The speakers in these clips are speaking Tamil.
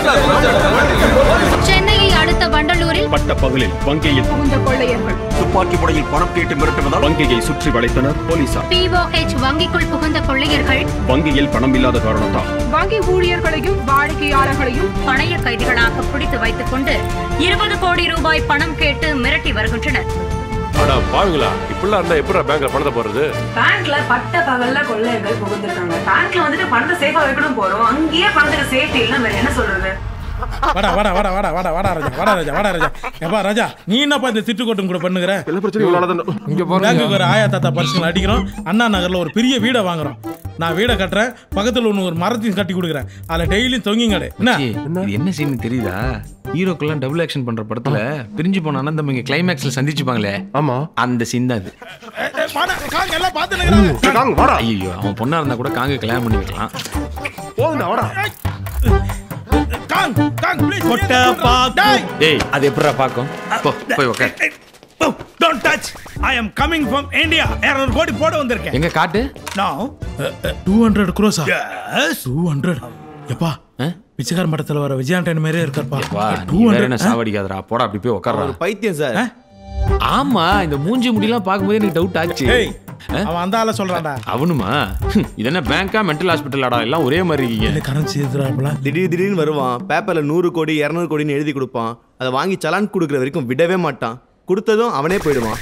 சென்னையை அடுத்த வண்டலூரில் பட்ட பகலில் வங்கியில் புகுந்த கொள்ளையர்கள் துப்பாக்கி முறையில் பணம் கேட்டு மிரட்டுவதால் வங்கியை சுற்றி வளைத்தனர் போலீசார் பிஓஎச் வங்கிக்குள் புகுந்த கொள்ளையர்கள் வங்கியில் பணம் இல்லாத காரணத்தால் வங்கி ஊழியர்களையும் வாடிக்கையாளர்களையும் பணைய கைதிகளாக பிடித்து வைத்துக் கொண்டு இருபது கோடி ரூபாய் பணம் கேட்டு மிரட்டி வருகின்றனர் அடா பாருங்களா இப்படிலாம் இருந்தா எப்படி பேங்க்ல பணத்தை போடுறது பேங்க்ல பட்ட பகல்ல கொள்ளையர்கள் புகுந்திருக்காங்க பேங்க்ல வந்துட்டு பணத்தை சேஃபா வைக்கணும் போறோம் அங்கேயே பணத்துக்கு சேஃப்டி இல்ல வேற என்ன சொல்றது வாடா வாடா வாடா வாடா வாடா வாடா ராஜா வாடா ராஜா வாடா ராஜா எப்பா ராஜா நீ என்னப்பா இந்த திட்டு கொட்டும் கூட பண்ணுகிற எல்லா பிரச்சனையும் இவனால தான் இங்க பேங்குக்கு ஒரு ஆயா தாத்தா பரிசுகள் அடிக்கிறோம் அண்ணா நகர்ல ஒரு பெரிய வீடை வாங்குறோம் நான் வீடை கட்டுறேன் பக்கத்துல ஒன்று ஒரு மரத்தையும் கட்டி கொடுக்குறேன் அதில் டெய்லியும் தொங்கிங் கடை என்ன இது என்ன சீன் தெரியுதா ஹீரோக்கெல்லாம் டபுள் ஆக்ஷன் பண்ற படத்துல பிரிஞ்சு போன அனந்தம் கிளைமேக்ஸ்ல சந்திச்சுப்பாங்களே ஆமா அந்த சீன் தான் அது காங்க எல்லாம் பார்த்து காங்க வாடா ஐயோ அவன் பொண்ணா இருந்தா கூட காங்க கல்யாணம் பண்ணி வைக்கலாம் போதுடா வாடா காங் காங் ப்ளீஸ் கொட்டை பாக்கு. டேய் அது எப்படிடா பாக்கும் போ போய் உட்கார் don't touch I am coming from India 200 கோடி போட வந்திருக்கேன் எங்க காட்டு நவ டூ ஹண்ட்ரட் குரோஸா எஸ் டூ ஹண்ட்ரட் எப்பா பிச்சைக்காரன் படத்துல வர விஜயாண்டன் மாதிரியே இருக்கார்ப்பா வா டூ நீ வேற என்ன ஹண்ட்ரட் சாவடிக்காதடா போடா அப்படி போய் உட்கார்றா பைத்தியம் சார் ஆமா இந்த மூஞ்சி முடியெல்லாம் பார்க்கும்போது எனக்கு டவுட் ஆச்சு ஏய் அவன் அந்த ஆள சொல்றான்டா அவனுமா ஹம், இது என்ன பேங்கா மென்டல் ஹாஸ்பிட்டலாடா எல்லாம் ஒரே மாதிரி இருக்கீங்க கரன்சி எதிராப்பல திடீர் திடீர்னு வருவான் பேப்பர்ல நூறு கோடி இரநூறு கோடின்னு எழுதி கொடுப்பான் அதை வாங்கி சலான் கொடுக்குற வரைக்கும் விடவே மாட்டான் கொடுத்ததும் அவனே போயிடுவான்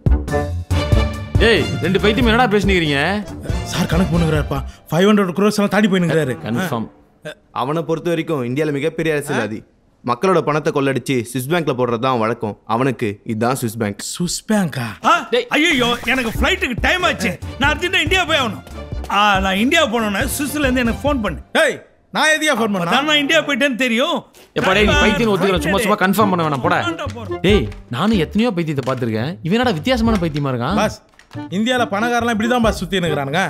ஏய் ரெண்டு பைத்தியம் என்னடா பேசுனீங்க சார் கணக்கு பண்ணுகிறாருப்பா ஃபைவ் ஹண்ட்ரட் குரோஸ் எல்லாம் தாண்டி போயினுங்கிறாரு கன்ஃபார்ம் அவனை பொறுத்த வரைக்கும் இந்தியாவில் மிகப்பெரிய அரசியல்வாதி மக்களோட பணத்தை கொள்ளடிச்சு சுவிஸ் பேங்க்ல போடுறது தான் வழக்கம் அவனுக்கு இதுதான் சுவிஸ் பேங்க் சுவிஸ் பேங்கா ஐயோ எனக்கு ஃப்ளைட்டுக்கு டைம் ஆச்சு நான் அர்ஜென்ட்டா இந்தியா போய் ஆகணும் ஆ, நான் இந்தியா போனோன்னே சுவிஸ்ல இருந்து எனக்கு ஃபோன் பண்ணு ஏய் நான் எதையா ஃபோன் பண்ணா அதான் நான் இந்தியா போயிட்டேன்னு தெரியும் எப்பா டேய் நீ பைத்தியம் ஒத்துக்கிற சும்மா சும்மா கன்ஃபார்ம் பண்ண வேணாம் போடா டேய் நானும் எத்தனையோ பைத்தியத்தை பார்த்திருக்கேன் இவன் என்னடா வித்தியாசமான பைத்தியமா இருக்கான் பாஸ் இந்தியால பணக்காரலாம் இப்படி தான் பாஸ் சுத்தி நிக்கிறானுங்க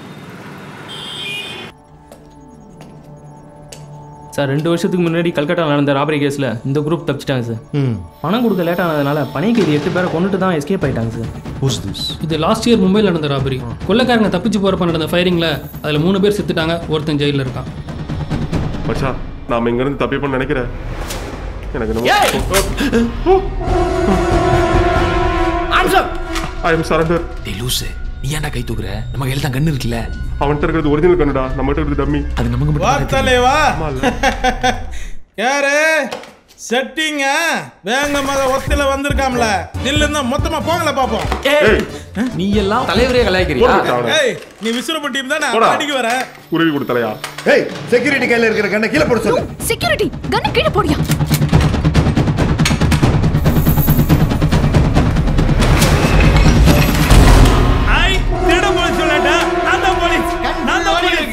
சார் ரெண்டு வருஷத்துக்கு முன்னாடி கல்கட்டா நடந்த ராபரி கேஸில் இந்த குரூப் தப்பிச்சிட்டாங்க சார் பணம் கொடுக்க லேட் ஆனதுனால பனை கைதி எட்டு பேரை கொண்டுட்டு தான் எஸ்கேப் ஆயிட்டாங்க சார் இது லாஸ்ட் இயர் மும்பையில் நடந்த ராபரி கொள்ளைக்காரங்க தப்பிச்சு போறப்ப நடந்த ஃபயரிங்ல அதுல மூணு பேர் செத்துட்டாங்க ஒருத்தன் ஜெயிலில் இருக்கான் மச்சான் நாம இங்க இருந்து தப்பிப்போம்னு நினைக்கிறேன் எனக்கு ஐ எம் சரண்டர் டேய் லூசு நீ ஏன்டா கை தூக்குற நம்ம கையில தான் கண்ணு இருக்குல்ல அவன்கிட்ட இருக்கிறது ஒரிஜினல் கண்ணுடா நம்மகிட்ட இருக்கிறது டம்மி அது நமக்கு மட்டும் தான் வார்த்தலே வா யாரு செட்டிங்க வேங்க மக ஒத்தில வந்திருக்காம்ல தில்லுன்னா மொத்தமா போங்கள பாப்போம் நீ எல்லாம் தலைவரே கலாய்க்கிறியா ஏய் நீ விசுரப்ப டீம் தானே போடா. அடிக்க வர குருவி கொடுத்தலையா ஏய் செக்யூரிட்டி கையில இருக்கிற கண்ணை கீழே போட சொல்லு செக்யூரிட்டி கண்ணு கீழே போடியா ஐ திருட போலீஸ் சொல்லட்டா நான் தான் போலீஸ் நான் தான் போலீஸ்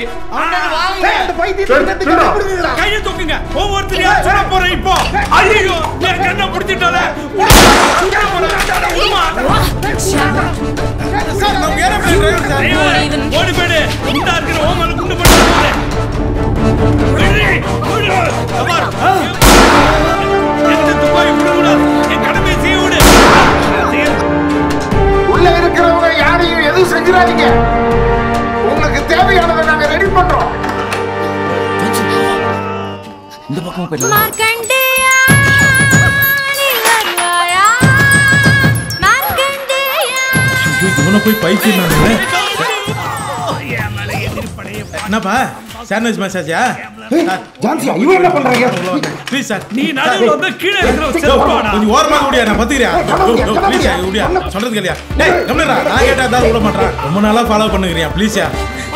கையை தூக்குங்க ஒவ்வொருத்தரையா சொல்ல போறேன் இப்போ ஐயோ என் கண்ணை பிடிச்சிட்டால சார் நம்ம ஏரோப்ளேன் டிரைவர் சார் ஓடி போயிடு குண்டா இருக்கிற ஓமல குண்டு போட்டு என் கடமை செய்ய விடு உள்ள இருக்கிறவங்க யாரையும் எதுவும் செஞ்சிடாதீங்க உங்களுக்கு தேவையானதை நாங்க ரெடி பண்றோம் இந்த பக்கம் போயிடலாம் மார்க்கண்டேயா நீ வருவாயா மார்க்கண்டேயா இவனை போய் பைத்தியம் நானே என்னப்பா சாண்ட்விச் மசாஜா ஜான்சியா இவன் என்ன பண்றாங்க ப்ளீஸ் சார் நீ நடுவுல வந்து கீழே இருக்கிற செல்வாடா கொஞ்சம் ஓரமா ஓடியா நான் பத்துக்கிறியா ப்ளீஸ் ஓடியா சொல்றது கேளியா டேய் கம்மிடா நான் கேட்டா தான் விட மாட்டேன் ரொம்ப நாளா ஃபாலோ பண்ணுகிறியா ப்ளீஸ்யா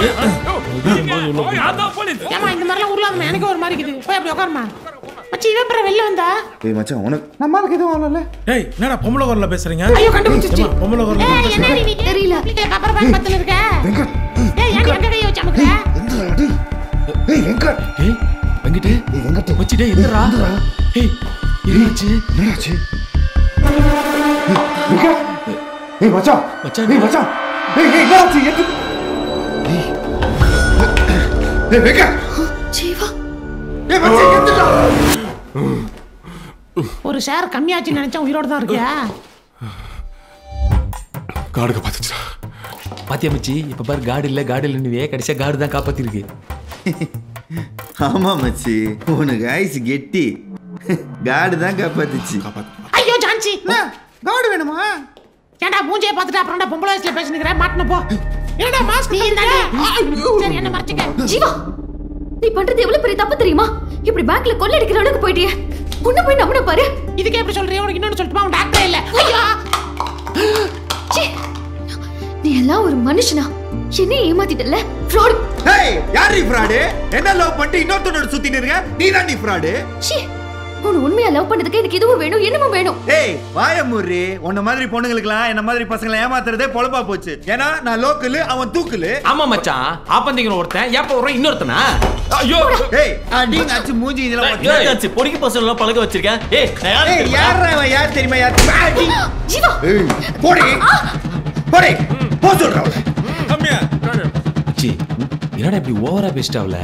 அதான் போலீஸ் ஏமா இந்த மாதிரிலாம் உருளாதமா எனக்கு ஒரு மாதிரி இருக்குது போய் அப்படி உட்காருமா மச்சி இவன் அப்புறம் வெளில வந்தா ஏய் மச்சான் உனக்கு நம்மளுக்கு எதுவும் ஆகல டேய் என்னடா பொம்பளை குரல்ல பேசுறீங்க ஐயோ கண்டுபிடிச்சிச்சு ஏம்மா, பொம்பளை குரல்ல ஏய் பேசுறீங்க என்ன நீ தெரியல அப்புறம் பாத்து பத்துல இருக்க ஏய் ஏன் எங்க கையை வச்சு அமுக்குற ஏய் வெங்கட் ஏய் வெங்கிட்டு ஏய் வெங்கட் வச்சுட்டே எந்திரா ஏய் என்னாச்சு என்னாச்சு வெங்கட் ஏய் மச்சான் மச்சான் ஏய் மச்சான் ஏய் ஏய் என்னாச்சு எது ஏய் ஏய் வெங்கட் ஜீவா ஏய் மச்சான் எதுடா ஒரு ஷேர் கம்மியாச்சுன்னு நினைச்சா உயிரோட தான் இருக்கியா காடுக பார்த்துச்சா பாத்தியா மச்சி இப்ப பாரு காடு இல்ல காடு இல்ல நீ கடைசியா காடு தான் காப்பாத்திருக்கு ஆமா மச்சி உனக்கு ஐஸ் கெட்டி காடு தான் காப்பாத்துச்சு ஐயோ ஜான்சி கவுடு வேணுமா ஏன்டா மூஞ்சியை பார்த்துட்டு அப்புறம்டா பொம்பளை வயசுல பேசினுக்கிற மாட்டின போ என்னடா மாஸ்க் நீ தானே சரி என்ன மறைச்சிக்க ஜீவா நீ பண்றது எவ்வளவு பெரிய தப்பு தெரியுமா இப்படி பேங்க்ல கொள்ளை அடிக்கிற அளவுக்கு போயிட்டியே உன்ன போய் நம்பின பாரு இதுக்கே எப்படி சொல்றீங்க உனக்கு இன்னொன்னு சொல்லிட்டுமா அவன் டாக்டரே இல்ல ஐயோ ச்சீ. நீ எல்லாம் ஒரு மனுஷனா என்ன ஏமாத்திட்டல ஃப்ராட் ஹேய் யார் நீ ஃப்ராடு என்ன லவ் பண்ணிட்டு இன்னொருத்தனோட சுத்திட்டு இருக்க நீ தான் நீ ஃப்ராடு ச்சீ உன்னை உண்மையா லவ் பண்ணதுக்கு எனக்கு இதுவும் வேணும் என்னமும் வேணும் ஏய் வாய முறி உன்ன மாதிரி பொண்ணுங்களுக்குலாம் என்ன மாதிரி பசங்களை ஏமாத்துறதே பொழப்பா போச்சு ஏன்னா நான் லோக்கலு அவன் தூக்கலு ஆமா மச்சான் ஆப்பந்திங்கிற ஒருத்தன் ஏப்ப ஒருவன் இன்னொருத்தனா ஐயோ ஏய் அடிங்க அச்சு மூஞ்சி இதெல்லாம் உனக்கு ஏதாச்சும் பொடிக்கு பசங்க பழக வச்சிருக்கேன் ஏய் நான் யாரு ஏய் தெரியுமா? யாரா அவன் யார் தெரியுமா யார் அடி ஜீவா ஏய் போடி போடி போ சொல்றேன் கம்மியா சி என்னடா இப்படி ஓவரா பேசிட்டாவல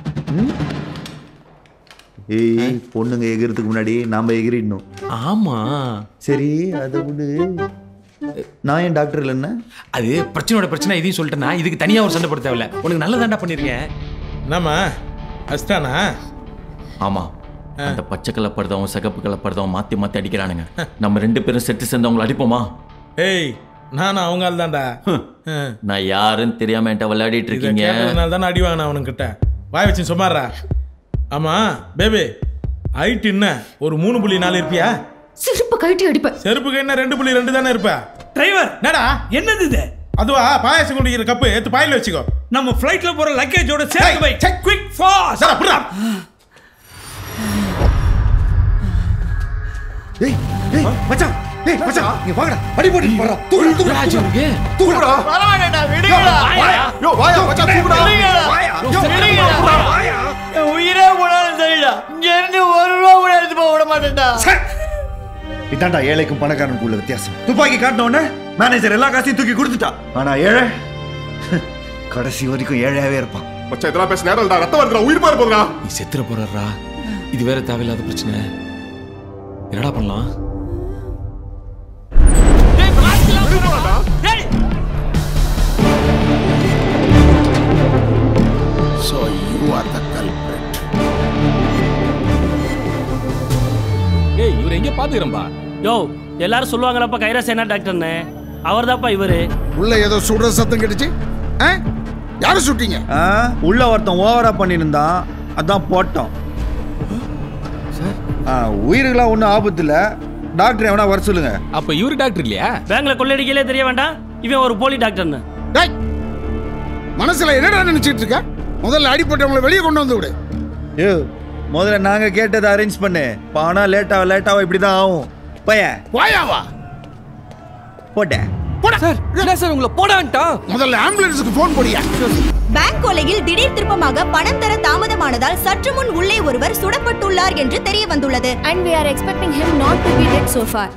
ஏய் பொண்ணுங்க எகிறதுக்கு முன்னாடி நாம எகிரிடணும் ஆமா சரி அதை விடு நான் ஏன் டாக்டர் இல்லைன்னா அது பிரச்சனையோட பிரச்சனை இதையும் சொல்லிட்டேன்னா இதுக்கு தனியா ஒரு சண்டை போட தேவையில்ல உனக்கு நல்லதாண்டா பண்ணிருக்கேன் என்னம்மா அஸ்தானா ஆமா அந்த பச்சை கலர் படுதவன் சிகப்பு கலர் படுதவன் மாத்தி மாத்தி அடிக்கிறானுங்க நம்ம ரெண்டு பேரும் செட்டு சேர்ந்து அவங்கள அடிப்போமா ஏய் நானும் அவங்க ஆள் தான்டா நான் யாருன்னு தெரியாம என்கிட்ட விளையாடிட்டு இருக்கீங்க கேட்டதுனால தானே அடி வாங்கின அவனுக்கிட்ட வாய் வச்சு சும்மாறா ஆமா பேபி ஹைட் என்ன ஒரு மூணு புள்ளி நாலு இருப்பியா செருப்பு கழட்டி அடிப்பேன் செருப்புக்கு என்ன ரெண்டு புள்ளி ரெண்டு தானே இருப்ப டிரைவர் என்னடா என்னது இது அதுவா பாயாசம் குடிக்கிற கப்பு எடுத்து பாயில வச்சுக்கோ நம்ம ஃப்ளைட்ல போற லக்கேஜோட சேர்த்து வை செக் குவிக் ஃபாஸ்ட் சார் அப்படிடா ஏய் ஏய் மச்சான் ஏய் மச்சான் நீ வாங்கடா அடி போட்டு போறா தூக்குடா தூக்குடா தூக்குடா பரவாயில்லடா விடுங்கடா யோ வாயா மச்சான் தூக்குடா வாயா வாயா என் உயிரே போனாலும் சரிடா இங்க இருந்து ஒரு ரூபா கூட எடுத்து போக விட மாட்டேன்டா இதாண்டா ஏழைக்கும் பணக்காரனுக்கும் உள்ள வித்தியாசம் துப்பாக்கி காட்டின உடனே மேனேஜர் எல்லா காசையும் தூக்கி கொடுத்துட்டா ஆனா ஏழை கடைசி வரைக்கும் ஏழையாவே இருப்பான் மச்சான் இதெல்லாம் பேச நேரம் இல்லடா ரத்தம் வருதுடா உயிர் பாரு போதுடா நீ செத்துற போறா இது வேற தேவையில்லாத பிரச்சனை என்னடா பண்ணலாம் So you are the culprit. ஏய் இவர் எங்க பாத்துக்கிறம்பா யோ எல்லாரும் சொல்லுவாங்களப்பா கைராசேனா டாக்டர்னு அவர் தான்ப்பா இவரு உள்ள ஏதோ சுடுற சத்தம் கிடைச்சு யாரு சுட்டீங்க ஆ, உள்ள ஒருத்தன் ஓவரா பண்ணியிருந்தான் அதான் போட்டோம் ஆ, உயிருக்கெல்லாம் ஒன்றும் ஆபத்து இல்லை டாக்டர் எவனா வர சொல்லுங்க அப்ப இவரு டாக்டர் இல்லையா பேங்க்ல கொள்ளடிக்கலே தெரிய வேண்டாம் இவன் ஒரு போலி டாக்டர்னு டேய் மனசுல என்னடா நினைச்சிட்டு இருக்க முதல்ல அடிப்பட்டவங்களை வெளியே கொண்டு வந்து விடு ஐயோ முதல்ல நாங்க கேட்டதை அரேஞ்ச் பண்ணு பானா லேட்டாக லேட்டாக இப்படி தான் ஆகும் பையன் வாயாவா போட்டேன் சார் என்ன சார் உங்களை போடான்ட்டான் முதல்ல ஆம்புலன்ஸுக்கு ஃபோன் போடியா பேங்க் கொலையில் திடீர் திருப்பமாக பணம் தர தாமதமானதால் சற்று முன் உள்ளே ஒருவர் சுடப்பட்டுள்ளார் என்று தெரிய வந்துள்ளது and we are expecting him not to be dead so far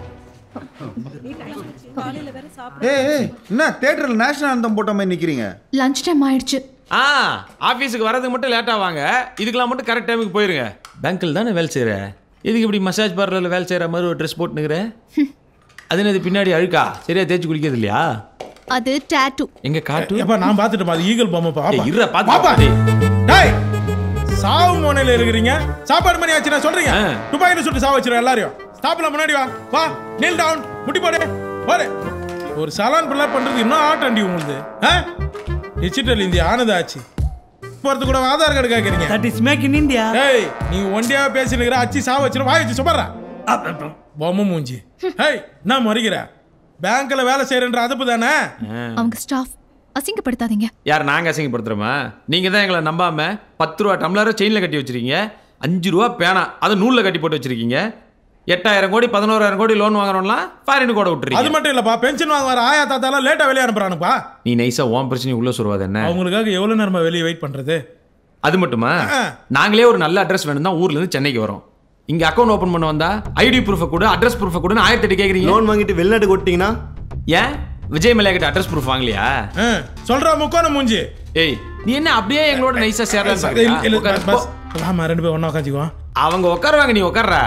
ஏய் ஏய், என்ன தேட்டரில் நேஷனல் அந்தம் போட்ட மாதிரி நிற்கிறீங்க லஞ்ச் டைம் ஆயிடுச்சு ஆ ஆபீஸுக்கு வரதுக்கு மட்டும் லேட்டா வாங்க இதுக்கெல்லாம் மட்டும் கரெக்ட் டைமுக்கு போயிருங்க பேங்க்கில் தானே வேலை செய்கிற இதுக்கு இப்படி மசாஜ் பார்லரில் வேலை செய்கிற மாதிரி ஒரு ட்ரெஸ் போட்டுனுக்குற அது என்னது பின்னாடி அழுக்கா சரியா தேய்ச்சி குளிக்கிறது இல்லையா அது டாட்டூ எங்க காட்டு எப்ப நான் பார்த்துட்டு அது ஈகிள் பொம்மை பாப்பா ஏய், இருடா, பாத்து பாப்பா டேய். டேய் சாவு மோனையில இருக்கிறீங்க சாப்பாடு மணி ஆச்சு நான் சொல்றீங்க துபாயில சுட்டு சாவு வச்சிருவேன் எல்லாரையும் ஸ்டாப்ல முன்னாடி வா வா நீல் டவுன் முட்டி போடு போடு ஒரு சலான் பிள்ளை பண்றது இன்னும் ஆட்டண்டி உங்களுக்கு டிஜிட்டல் இந்தியா ஆனதாச்சு போறது கூட ஆதார் கார்டு கேக்குறீங்க that is make in India ஏய் நீ ஒண்டியா பேசினுக்கிற அச்சி சாவு வச்சிரு வாய் வச்சு சுமர்றா பொம்மை மூஞ்சி ஹேய் நான் மறிக்கிற பேங்க்ல வேலை செய்யறன்ற அதுப்பு தானே அவங்க ஸ்டாஃப் அசிங்கப்படுத்தாதீங்க யார் நாங்க அசிங்கப்படுத்துறோமா நீங்க தான் எங்களை நம்பாம பத்து ரூபா டம்ளரை செயின்ல கட்டி வச்சிருக்கீங்க அஞ்சு ரூபா பேனா அதை நூல்ல கட்டி போட்டு வச்சிருக்கீங்க எட்டாயிரம் கோடி பதினோராயிரம் கோடி லோன் வாங்குறோம்லாம் ஃபாரின் கூட அது விட்டுறீங்க மட்டும் இல்லப்பா பென்ஷன் வாங்க வர ஆயா தாத்தாலாம் லேட்டா வெளியே அனுப்புறானுப்பா நீ நைஸா உன் பிரச்சனை உள்ள சொல்லுவாது என்ன அவங்களுக்காக எவ்வளவு நேரமா வெளியே வெயிட் பண்றது அது மட்டுமா நாங்களே ஒரு நல்ல அட்ரஸ் வேணும் தான் ஊர்ல இருந்து சென்னைக்கு வரோம் இங்க அக்கௌண்ட் ஓபன் பண்ண வந்தா ஐடி ப்ரூஃபை கூட அட்ரஸ் ப்ரூஃபை கூட ஆயிரத்தி எட்டு கேக்குறீங்க லோன் வாங்கிட்டு வெளிநாட்டு கொட்டிங்கன்னா ஏன் விஜய் மலையா கிட்ட அட்ரஸ் ப்ரூஃப் வாங்கலையா சொல்றா முக்கோண மூஞ்சி ஏய் நீ என்ன அப்படியே எங்களோட நைஸா இல்ல, இல்ல, சேரலாம் பஸ், பஸ். வாமா ரெண்டு பேரும் ஒண்ணா உட்காந்துக்குவோம் அவங்க உட்காருவாங்க நீ உட்கார்றா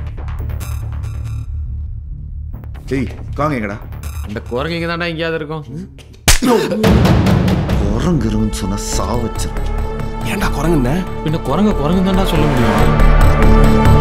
ஏய் காங்கடா அந்த குரங்கைங்க தாண்டா எங்கேயாவது இருக்கும் குரங்குருன்னு சொன்ன சாவச்சிரும் ஏன்டா குரங்குண்ண பின்ன குரங்க குரங்கு தான்டா சொல்ல முடியும்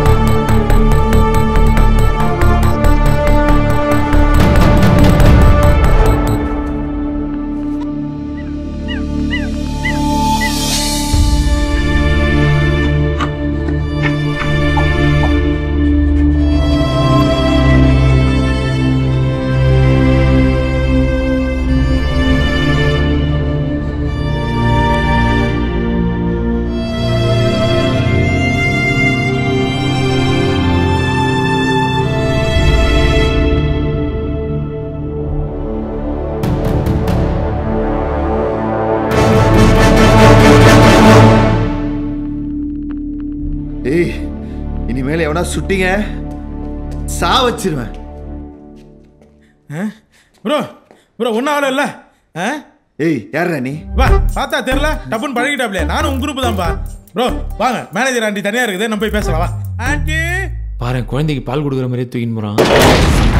ஏய் இனிமேல் எவனா சுட்டிங்க சா வச்சிருவேன் ப்ரோ ப்ரோ ஒன்றும் ஆகல இல்ல ஏய் யாரா நீ வா பார்த்தா தெரியல டப்புன்னு பழகிட்டாப்லையே நானும் உங்க குரூப் தான்ப்பா ப்ரோ வாங்க மேனேஜர் ஆண்டி தனியா இருக்குது நம்ம போய் பேசலாம் வா ஆண்டி பாரு குழந்தைக்கு பால் கொடுக்குற மாதிரியே தூக்கின்னு போறான்